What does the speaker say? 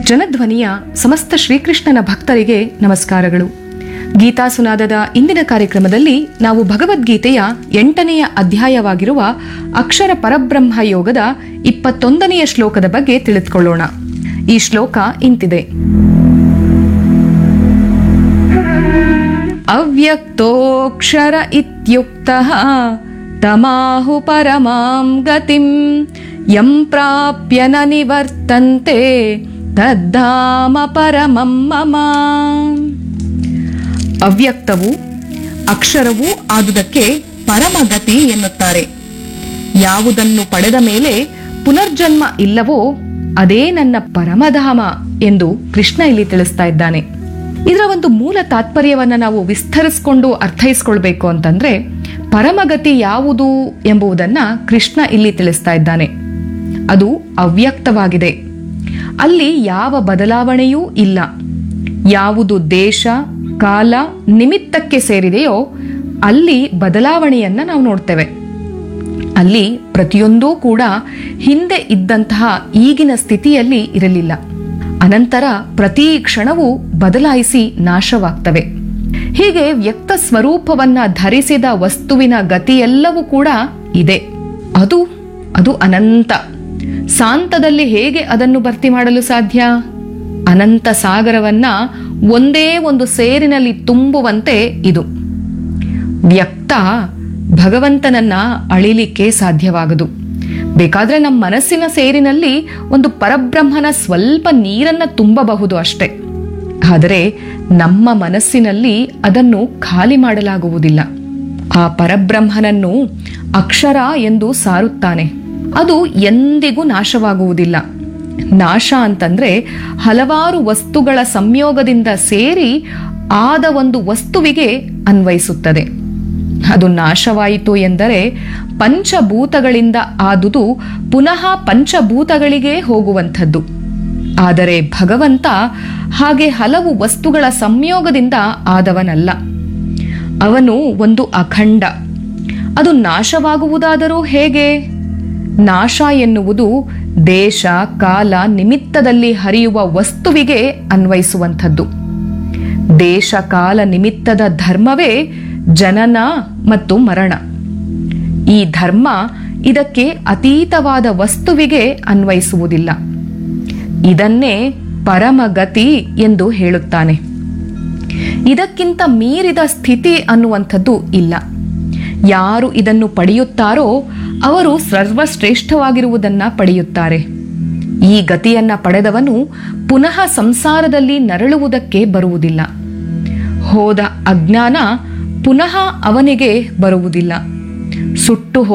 ಜನಧ್ವನಿಯ ಸಮಸ್ತ ಶ್ರೀಕೃಷ್ಣನ ಭಕ್ತರಿಗೆ ನಮಸ್ಕಾರಗಳು ಗೀತಾ ಸುನಾದದ ಇಂದಿನ ಕಾರ್ಯಕ್ರಮದಲ್ಲಿ ನಾವು ಭಗವದ್ಗೀತೆಯ ಎಂಟನೆಯ ಅಧ್ಯಾಯವಾಗಿರುವ ಅಕ್ಷರ ಪರಬ್ರಹ್ಮ ಯೋಗದ ಇಪ್ಪತ್ತೊಂದನೆಯ ಶ್ಲೋಕದ ಬಗ್ಗೆ ತಿಳಿದುಕೊಳ್ಳೋಣ ಈ ಶ್ಲೋಕ ಇಂತಿದೆ ಅವ್ಯಕ್ತೋಕ್ಷರ ಇತ್ಯುಕ್ತಃ ತಮಾಹು ಪರಮಾಂ ಗತಿಂ ಯಂ ಪ್ರಾಪ್ಯ ನ ನಿವರ್ತಂತೆ ತದ್ದಾಮ ಪರಮಂ ಮಮ ಅವ್ಯಕ್ತವು ಅಕ್ಷರವೂ ಆದುದಕ್ಕೆ ಪರಮಗತಿ ಎನ್ನುತ್ತಾರೆ ಯಾವುದನ್ನು ಪಡೆದ ಮೇಲೆ ಪುನರ್ಜನ್ಮ ಇಲ್ಲವೋ ಅದೇ ನನ್ನ ಪರಮಧಾಮ ಎಂದು ಕೃಷ್ಣ ಇಲ್ಲಿ ತಿಳಿಸ್ತಾ ಇದ್ದಾನೆ ಇದರ ಒಂದು ಮೂಲ ತಾತ್ಪರ್ಯವನ್ನ ನಾವು ವಿಸ್ತರಿಸಿಕೊಂಡು ಅರ್ಥೈಸ್ಕೊಳ್ಬೇಕು ಅಂತಂದ್ರೆ ಪರಮಗತಿ ಯಾವುದು ಎಂಬುದನ್ನ ಕೃಷ್ಣ ಇಲ್ಲಿ ತಿಳಿಸ್ತಾ ಇದ್ದಾನೆ ಅದು ಅವ್ಯಕ್ತವಾಗಿದೆ ಅಲ್ಲಿ ಯಾವ ಬದಲಾವಣೆಯೂ ಇಲ್ಲ ಯಾವುದು ದೇಶ ಕಾಲ ನಿಮಿತ್ತಕ್ಕೆ ಸೇರಿದೆಯೋ ಅಲ್ಲಿ ಬದಲಾವಣೆಯನ್ನ ನಾವು ನೋಡ್ತೇವೆ ಅಲ್ಲಿ ಪ್ರತಿಯೊಂದೂ ಕೂಡ ಹಿಂದೆ ಇದ್ದಂತಹ ಈಗಿನ ಸ್ಥಿತಿಯಲ್ಲಿ ಇರಲಿಲ್ಲ ಅನಂತರ ಪ್ರತಿ ಕ್ಷಣವೂ ಬದಲಾಯಿಸಿ ನಾಶವಾಗ್ತವೆ ಹೀಗೆ ವ್ಯಕ್ತ ಸ್ವರೂಪವನ್ನ ಧರಿಸಿದ ವಸ್ತುವಿನ ಗತಿಯೆಲ್ಲವೂ ಕೂಡ ಇದೆ ಅದು ಅದು ಅನಂತ ಸಾಂತದಲ್ಲಿ ಹೇಗೆ ಅದನ್ನು ಭರ್ತಿ ಮಾಡಲು ಸಾಧ್ಯ ಅನಂತ ಸಾಗರವನ್ನ ಒಂದೇ ಒಂದು ಸೇರಿನಲ್ಲಿ ತುಂಬುವಂತೆ ಇದು ವ್ಯಕ್ತ ಭಗವಂತನನ್ನ ಅಳಿಲಿಕ್ಕೆ ಸಾಧ್ಯವಾಗದು ಬೇಕಾದ್ರೆ ನಮ್ಮ ಮನಸ್ಸಿನ ಸೇರಿನಲ್ಲಿ ಒಂದು ಪರಬ್ರಹ್ಮನ ಸ್ವಲ್ಪ ನೀರನ್ನ ತುಂಬಬಹುದು ಅಷ್ಟೆ ಆದರೆ ನಮ್ಮ ಮನಸ್ಸಿನಲ್ಲಿ ಅದನ್ನು ಖಾಲಿ ಮಾಡಲಾಗುವುದಿಲ್ಲ ಆ ಪರಬ್ರಹ್ಮನನ್ನು ಅಕ್ಷರ ಎಂದು ಸಾರುತ್ತಾನೆ ಅದು ಎಂದಿಗೂ ನಾಶವಾಗುವುದಿಲ್ಲ ನಾಶ ಅಂತಂದ್ರೆ ಹಲವಾರು ವಸ್ತುಗಳ ಸಂಯೋಗದಿಂದ ಸೇರಿ ಆದ ಒಂದು ವಸ್ತುವಿಗೆ ಅನ್ವಯಿಸುತ್ತದೆ ಅದು ನಾಶವಾಯಿತು ಎಂದರೆ ಪಂಚಭೂತಗಳಿಂದ ಆದುದು ಪುನಃ ಪಂಚಭೂತಗಳಿಗೆ ಹೋಗುವಂಥದ್ದು ಆದರೆ ಭಗವಂತ ಹಾಗೆ ಹಲವು ವಸ್ತುಗಳ ಸಂಯೋಗದಿಂದ ಆದವನಲ್ಲ ಅವನು ಒಂದು ಅಖಂಡ ಅದು ನಾಶವಾಗುವುದಾದರೂ ಹೇಗೆ ನಾಶ ಎನ್ನುವುದು ದೇಶ ಕಾಲ ನಿಮಿತ್ತದಲ್ಲಿ ಹರಿಯುವ ವಸ್ತುವಿಗೆ ಅನ್ವಯಿಸುವಂಥದ್ದು ದೇಶ ಕಾಲ ನಿಮಿತ್ತದ ಧರ್ಮವೇ ಜನನ ಮತ್ತು ಮರಣ ಈ ಧರ್ಮ ಇದಕ್ಕೆ ಅತೀತವಾದ ವಸ್ತುವಿಗೆ ಅನ್ವಯಿಸುವುದಿಲ್ಲ ಇದನ್ನೇ ಪರಮಗತಿ ಎಂದು ಹೇಳುತ್ತಾನೆ ಇದಕ್ಕಿಂತ ಮೀರಿದ ಸ್ಥಿತಿ ಅನ್ನುವಂಥದ್ದು ಇಲ್ಲ ಯಾರು ಇದನ್ನು ಪಡೆಯುತ್ತಾರೋ ಅವರು ಸರ್ವಶ್ರೇಷ್ಠವಾಗಿರುವುದನ್ನ ಪಡೆಯುತ್ತಾರೆ ಈ ಗತಿಯನ್ನ ಪಡೆದವನು ಪುನಃ ಸಂಸಾರದಲ್ಲಿ ನರಳುವುದಕ್ಕೆ ಬರುವುದಿಲ್ಲ ಹೋದ ಅಜ್ಞಾನ ಪುನಃ ಅವನಿಗೆ ಬರುವುದಿಲ್ಲ ಸುಟ್ಟು